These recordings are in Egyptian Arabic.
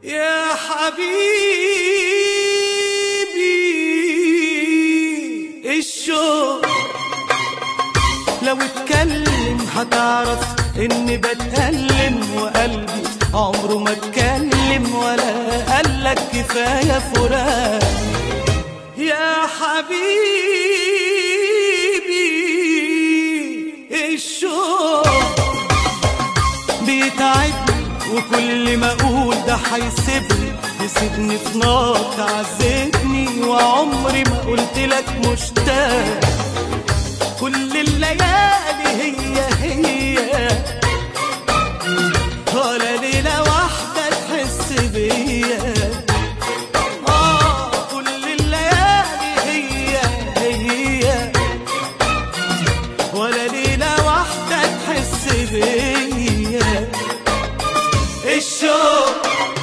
يا حبيبي الشوق لو اتكلم هتعرف اني بتألم وقلبي عمره ما اتكلم ولا قالك كفاية فراق يا حبيبي الشوق بيتعبني وكل ما اقول ده هيسيبني يسيبني في نار تعذبني وعمري ما قلت لك مشتاق كل الليالي هي هي ولا ليلة واحدة تحس بيا آه كل الليالي هي هي ولا ليلة واحدة تحس بيا الشوق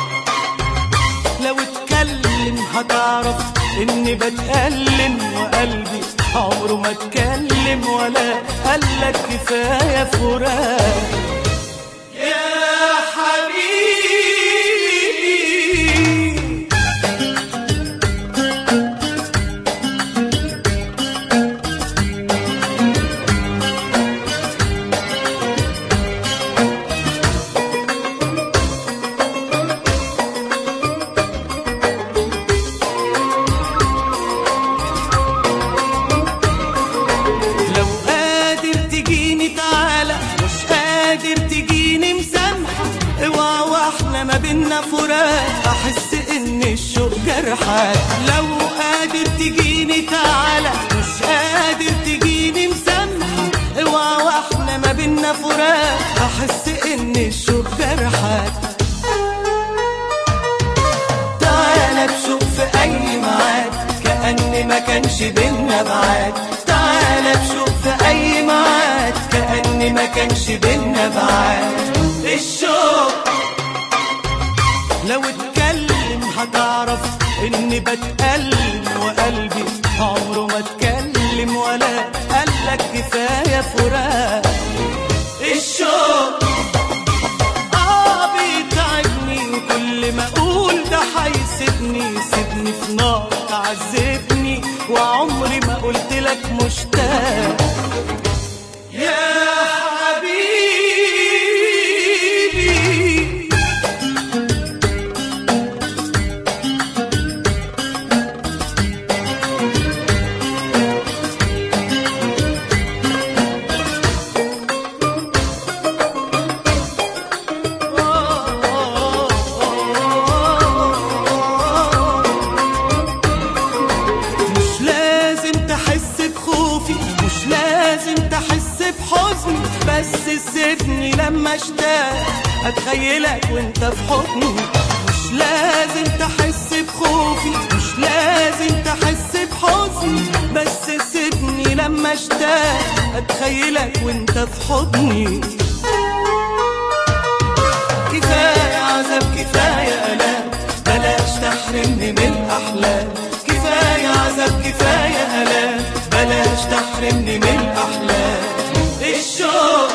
لو اتكلم هتعرف اني بتألم وقلبي عمره ما اتكلم ولا قالك كفاية فراق يا حبيبي لو قادر تجيني تعالى مش قادر تجيني مسامحة اوعى واحنا ما بينا فراق احس ان الشوق جرحك لو قادر تجيني تعالى مش قادر تجيني مسامحة اوعى واحنا ما بينا فراق احس ان الشوق جرحك تعالى بشوق في اي ميعاد كأن ما كانش بينا بعاد تعالى بشوق في اي ميعاد كأن ما كانش بينا بعاد الشوق لو اتكلم هتعرف اني بتألم وقلبي عمره ما اتكلم ولا قالك كفاية فراق الشوق اه بيتعبني وكل ما اقول ده هيسيبني يسيبني في نار تعذبني وعمري ما قلت لك مشتاق يا حبيبي مش لازم تحس بخوفي مش لازم تحس بحزني بس سيبني لما اشتاق اتخيلك وانت في حضني مش لازم تحس بخوفي مش لازم تحس بحزني بس سيبني لما اشتاق اتخيلك وانت في حضني كفاية عذاب كفاية ألام بلاش تحرمني من الأحلام كفاية عذاب كفاية ألام بلاش تحرمني من الأحلام الشوق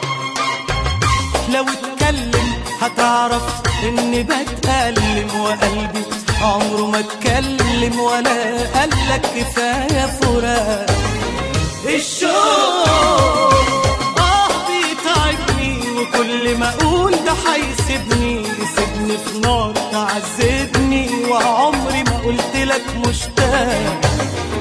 لو اتكلم هتعرف اني بتألم وقلبي عمره ما اتكلم ولا قالك كفاية فراق الشوق اه بيتعبني وكل ما اقول ده هيسيبني يسيبني في نار تعذبني وعمري ما قلت لك مشتاق